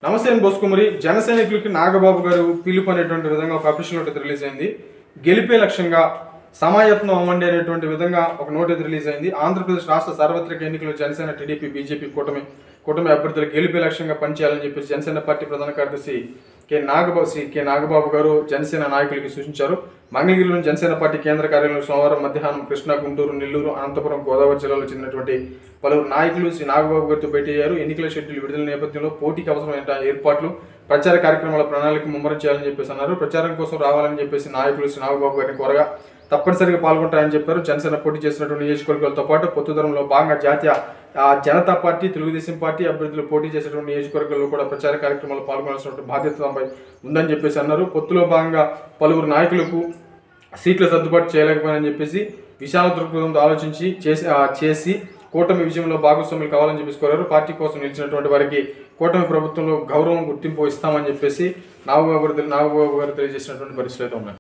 నమస్తే అని బోసుకుమరి జన సైనికులకి నాగబాబు గారు పిలుపు అనేటువంటి విధంగా ఒక అఫీషియల్ నోట్ రిలీజ్ అయింది గెలిపే లక్ష్యంగా సమాయత్నం అవ్వండి అనేటువంటి విధంగా ఒక నోట్ అయితే రిలీజ్ అయింది ఆంధ్రప్రదేశ్ రాష్ట్ర సార్వత్రిక ఎన్నికలు జనసేన టీడీపీ బీజేపీ కూటమి కూటమి అభ్యర్థులు గెలిపే లక్ష్యంగా పనిచేయాలని చెప్పేసి జనసేన పార్టీ ప్రధాన కార్యదర్శి కె నాగబాబు శ్రీ కె నాగబాబు గారు జనసేన నాయకులకి సూచించారు మంగళగిరిలోని జనసేన పార్టీ కేంద్ర కార్యాలయంలో సోమవారం మధ్యాహ్నం కృష్ణా గుంటూరు నెల్లూరు అనంతపురం గోదావరి జిల్లాలో చెందినటువంటి పలువురు నాయకులు శ్రీ నాగబాబు గారితో భేటీ అయ్యారు ఎన్నికల షెడ్యూల్ విడుదల నేపథ్యంలో పోటీకి అవసరమైన ఏర్పాట్లు ప్రచార కార్యక్రమాల ప్రణాళిక ముమ్మరం చేయాలని చెప్పేసి అన్నారు ప్రచారం కోసం రావాలని చెప్పేసి నాయకులు శ్రీ నాగబాబు గారిని కోరగా తప్పనిసరిగా పాల్గొంటారని చెప్పారు జనసేన పోటీ చేసినటువంటి నియోజకవర్గాలతో పాటు పొత్తుదరంలో భాగంగా జాతీయ ఆ, జనతా పార్టీ తెలుగుదేశం పార్టీ అభ్యర్థులు పోటీ చేసేటువంటి నియోజకవర్గాల్లో కూడా ప్రచార కార్యక్రమాలు పాల్గొనాల్సినటువంటి బాధ్యత తమపై ఉందని చెప్పేసి అన్నారు పొత్తులో భాగంగా పలువురు నాయకులకు సీట్ల సర్దుబాటు చేయలేకపోయానని చెప్పేసి విశాల దృక్పథంతో ఆలోచించి చేసి ఆ, చేసి కూటమి విజయంలో భాగస్వాములు కావాలని చెప్పేసి కోరారు పార్టీ కోసం నిలిచినటువంటి వారికి కూటమి ప్రభుత్వంలో గౌరవం గుర్తింపు ఇస్తామని చెప్పేసి నాగబాబు గారు నాగబాబు గారు తెలియజేసినటువంటి పరిస్థితులు అయితే ఉన్నాయి